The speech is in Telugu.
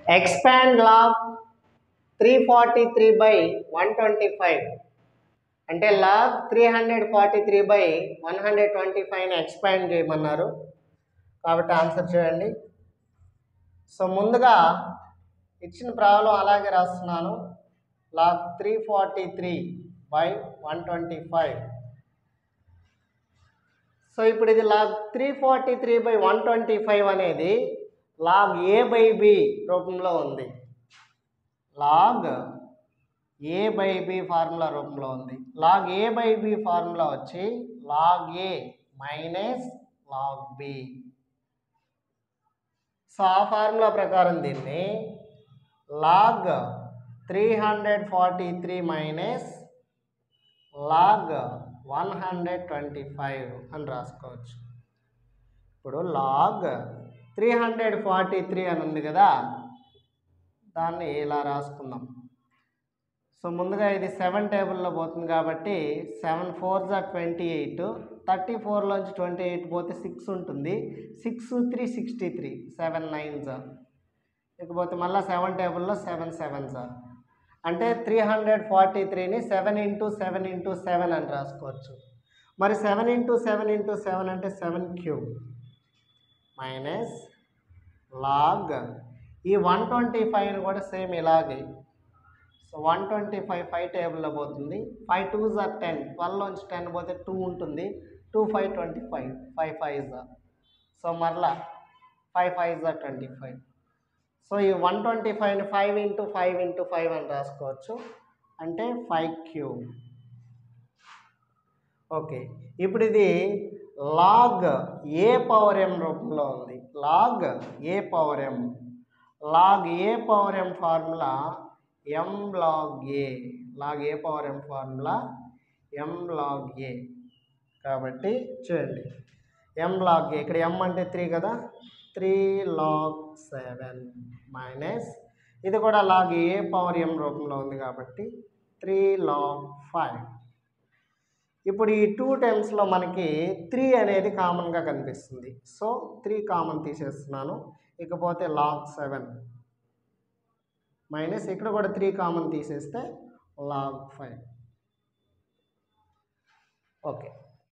expand log three forty three by one twenty five అంటే log three hundred forty three by one hundred twenty ఫైవ్ని ఎక్స్పాండ్ చేయమన్నారు కాబట్టి ఆన్సర్ చేయండి సో ముందుగా ఇచ్చిన ప్రాబ్లం అలాగే రాస్తున్నాను log three forty three by one twenty five so ఇప్పుడు ఇది log three forty three by one twenty five అనేది లాగ్ ఏ బై బి రూపంలో ఉంది log A by B formula రూపంలో ఉంది log A by B formula వచ్చి log A minus log B so ఆ ఫార్ములా ప్రకారం దీన్ని log three hundred forty three minus log one hundred twenty five అని రాసుకోవచ్చు ఇప్పుడు log three hundred forty three అని ఉంది కదా దాన్ని ఇలా రాసుకుందాం సో ముందుగా ఇది సెవెన్ టేబుల్లో పోతుంది కాబట్టి సెవెన్ ఫోర్ జా ట్వంటీ ఎయిట్ థర్టీ ఫోర్లోంచి ట్వంటీ ఎయిట్ పోతే సిక్స్ ఉంటుంది six three sixty three seven nine జా ఇకపోతే మళ్ళీ సెవెన్ టేబుల్లో సెవెన్ సెవెన్ జా అంటే త్రీ హండ్రెడ్ ఫార్టీ త్రీని seven into seven into seven అని రాసుకోవచ్చు మరి seven into seven into seven అంటే సెవెన్ క్యూబ్ మైనస్ లాగ్ ఈ వన్ ట్వంటీ ఫైవ్ కూడా సేమ్ ఇలాగే so one twenty five five టేబుల్లో పోతుంది ఫైవ్ టూ జార్ టెన్ ట్వెల్వ్లోంచి టెన్ పోతే టూ ఉంటుంది two five twenty five five five జార్ సో మరలా ఫైవ్ ఫైవ్ జార్ ట్వంటీ ఫైవ్ సో ఈ వన్ ట్వంటీ ఫైవ్ని five into five into five అని రాసుకోవచ్చు అంటే ఫైవ్ క్యూబ్ ఓకే ఇప్పుడు ఇది లాగ్ ఏ పవర్ ఎం రూపంలో ఉంది log A power M log A power M formula M log A log A power M formula M log A కాబట్టి చూడండి ఎం లాగ్ ఏ ఇక్కడ ఎం అంటే త్రీ కదా త్రీ లాగ్ సెవెన్ మైనస్ ఇది కూడా లాగ్ ఏ పవర్ ఎం రూపంలో ఉంది కాబట్టి త్రీ లాగ్ ఫైవ్ ఇప్పుడు ఈ టూ టైమ్స్లో మనకి త్రీ అనేది కామన్గా కనిపిస్తుంది సో త్రీ కామన్ తీసేస్తున్నాను ఇకపోతే లాగ్ సెవెన్ మైనస్ ఇక్కడ కూడా త్రీ కామన్ తీసేస్తే లాగ్ ఫైవ్ ఓకే